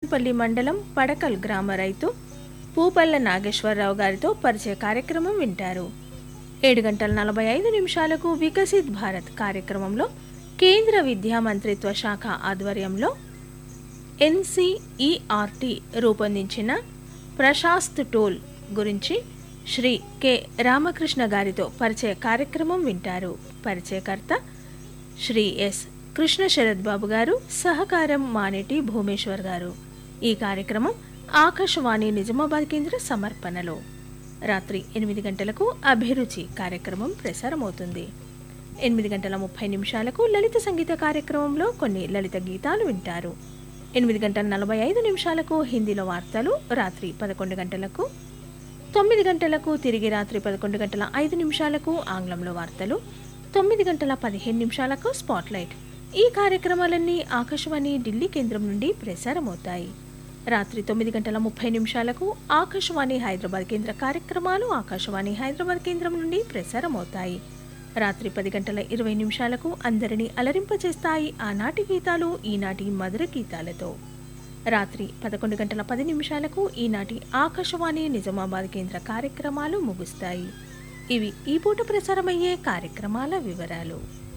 బోయిన్పల్లి మండలం పడకల్ గ్రామ రైతు పూపల్ల నాగేశ్వరరావు గారితో పరిచయ కార్యక్రమం వింటారు ఏడు గంటల నలభై ఐదు నిమిషాలకు వికసిత్ భారత్ కార్యక్రమంలో కేంద్ర విద్యా మంత్రిత్వ శాఖ ఆధ్వర్యంలో ఎన్సిఈఆర్టీ రూపొందించిన ప్రశాస్త్ టోల్ గురించి శ్రీ కె రామకృష్ణ గారితో పరిచయ కార్యక్రమం వింటారు పరిచయకర్త శ్రీ ఎస్ కృష్ణ శరత్ బాబు గారు సహకారం మానేటి భూమేశ్వర్ గారు ఈ కార్యక్రమం ఆకాశవాణి నిజామాబాద్ కేంద్ర సమర్పణలో రాత్రి ఎనిమిది గంటలకు అభిరుచి కార్యక్రమం ప్రసారమవుతుంది ఎనిమిది గంటల ముప్పై నిమిషాలకు లలిత సంగీత కార్యక్రమంలో కొన్ని లలిత గీతాలు వింటారు ఎనిమిది గంటల నలభై ఐదు నిమిషాలకు హిందీలో వార్తలు రాత్రి పదకొండు గంటలకు తొమ్మిది గంటలకు తిరిగి రాత్రి పదకొండు గంటల ఐదు నిమిషాలకు ఆంగ్లంలో వార్తలు తొమ్మిది గంటల పదిహేను నిమిషాలకు స్పాట్లైట్ ఈ కార్యక్రమాలన్నీ ఆకాశవాణి ఢిల్లీ కేంద్రం నుండి ప్రసారమవుతాయి రాత్రి తొమ్మిది గంటల ముప్పై నిమిషాలకు ఆకాశవాణి హైదరాబాద్ కేంద్ర కార్యక్రమాలు ఆకాశవాణి హైదరాబాద్ కేంద్రం నుండి ప్రసారమవుతాయి రాత్రి పది గంటల ఇరవై నిమిషాలకు అందరినీ అలరింపచేస్తాయి ఆనాటి గీతాలు ఈనాటి మధుర గీతాలతో రాత్రి పదకొండు గంటల పది నిమిషాలకు ఈనాటి ఆకాశవాణి నిజామాబాద్ కేంద్ర కార్యక్రమాలు ముగుస్తాయి ఇవి ఈ పూట ప్రసారమయ్యే కార్యక్రమాల వివరాలు